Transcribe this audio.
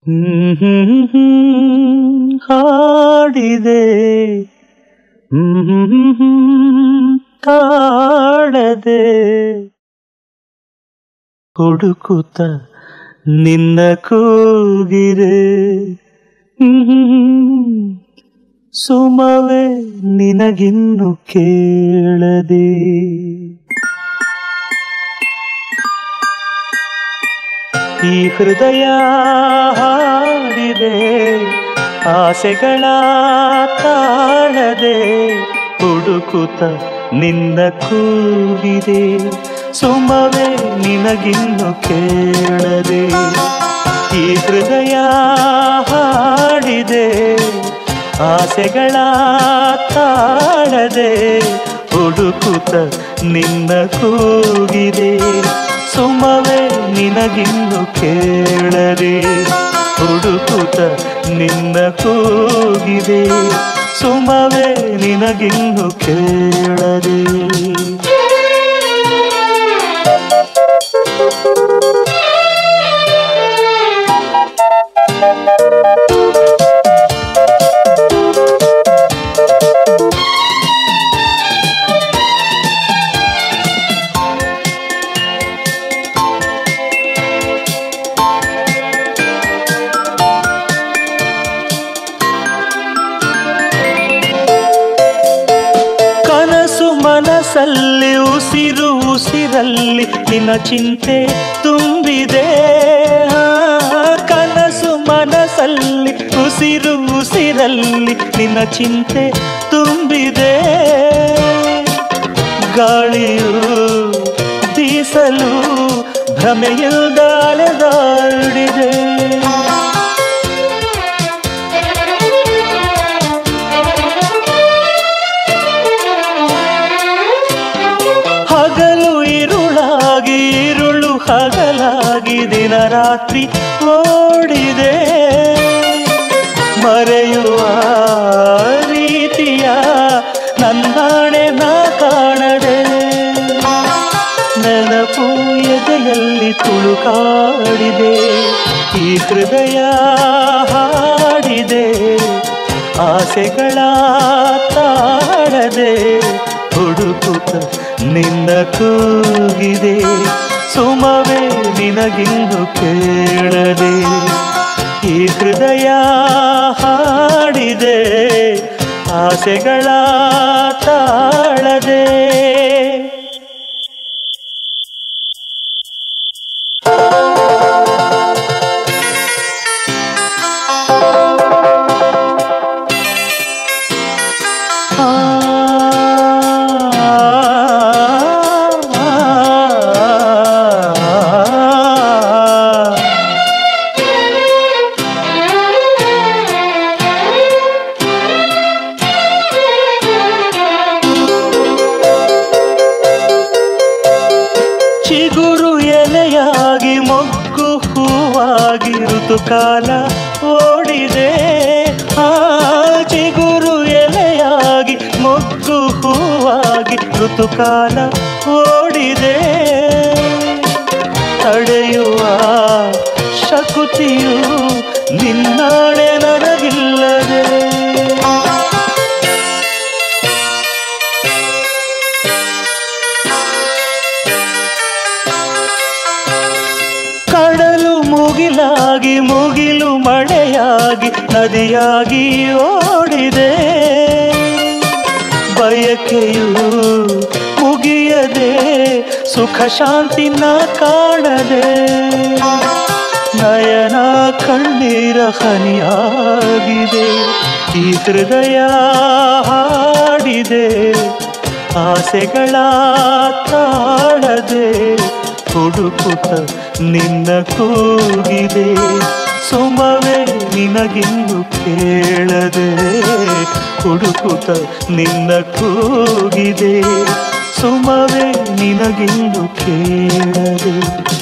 ಹಾಡಿದೆ ಕಾಡದೆ ಹುಡುಕುತ್ತ ನಿನ್ನ ಕೂಗಿರೆ ಸುಮವೇ ನಿನಗಿನ್ನು ಕೇಳದೆ ಈ ಹೃದಯ ಹಾಡಿದೆ ಆಸೆಗಳ ತಾಳದೆ ಹುಡುಕುತ್ತ ನಿನ್ನ ಕೂಗಿದೆ ಸುಮವೇ ನಿನಗಿನ್ನು ಕೇಳದೆ ಈ ಹೃದಯ ಹಾಡಿದೆ ಆಸೆಗಳ ತಾಳದೆ ಹುಡುಕುತ್ತ ನಿನ್ನ ಕೂಗಿದೆ ಸುಮವೇ ನಿನಗಿನ್ನು ಕೇಳದೆ ಹುಡುಕುತ್ತ ನಿನ್ನ ಕೂಗಿದೆ ಸುಮವೇ ನಿನಗಿನ್ನು ಕೇಳದೆ ಕನಸು ಮನಸ್ಸಲ್ಲಿ ಉಸಿರು ಉಸಿರಲ್ಲಿ ನಿನ್ನ ಚಿಂತೆ ತುಂಬಿದೆ ಆ, ಕನಸು ಮನಸ್ಸಲ್ಲಿ ಉಸಿರು ಉಸಿರಲ್ಲಿ ನಿನ್ನ ಚಿಂತೆ ತುಂಬಿದೆ ಗಾಳಿಯು ಬೀಸಲು ಭ್ರಮೆಯಿಂದ ಅಲೆದಾಡಿದೆ ಹಗಲು ಇರುಳಾಗಿ ಇರುಳು ಹಗಲಾಗಿ ದಿನ ರಾತ್ರಿ ಓಡಿದೆ ಮರೆಯುವ ರೀತಿಯ ನನ್ನಾಣೆ ನಾ ಕಾಣದೆ ನೆನಪು ಎದೆಯಲ್ಲಿ ತುಳುಕಾಡಿದೆ ಈ ಹೃದಯ ಹಾಡಿದೆ ಆಸೆಗಳ ತಾಳದೆ ಹುಡುಕುತ್ತ ನಿನ್ನ ಕೂಗಿದೆ ಸುಮವೇ ನಿನಗಿನ್ನು ಕೇಳದೆ ಈ ಹೃದಯ ಹಾಡಿದೆ ಆಸೆಗಳ ತಾಳದೆ ಚಿಗುರು ಎಲೆಯಾಗಿ ಮೊಗ್ಗು ಹೂವಾಗಿ ಋತುಕಾಲ ಓಡಿದೆ ಆ ಚಿಗುರು ಎಲೆಯಾಗಿ ಮೊಗ್ಗು ಹೂವಾಗಿ ಋತುಕಾಲ ಓಡಿದೆ ತಡೆಯುವ ಶಕುತಿಯು ನಿನ್ನಾಳೆ ನನಗಿಲ್ಲದೆ ಕಡಲು ಮುಗಿಲಾಗಿ ಮುಗಿಲು ಮಳೆಯಾಗಿ ನದಿಯಾಗಿ ಓಡಿದೆ ಬಯಕೆಯು ಮುಗಿಯದೆ ಸುಖ ಶಾಂತಿನ ಕಾಣದೆ ನಯನ ಕಣ್ಣೀರ ಹನಿಯಾಗಿದೆ ಈ ಹೃದಯ ಹಾಡಿದೆ ಆಸೆಗಳ ತಾಳದೆ ಹುಡುಕುತ್ತ ನಿನ್ನ ಕೂಗಿದೆ ಸುಮವೇ ನಿನಗಿನ್ನು ಕೇಳದೆ ಹುಡುಕುತ್ತ ನಿನ್ನ ಕೂಗಿದೆ ಸುಮವೇ ನಿನಗಿನ್ನು ಕೇಳದೆ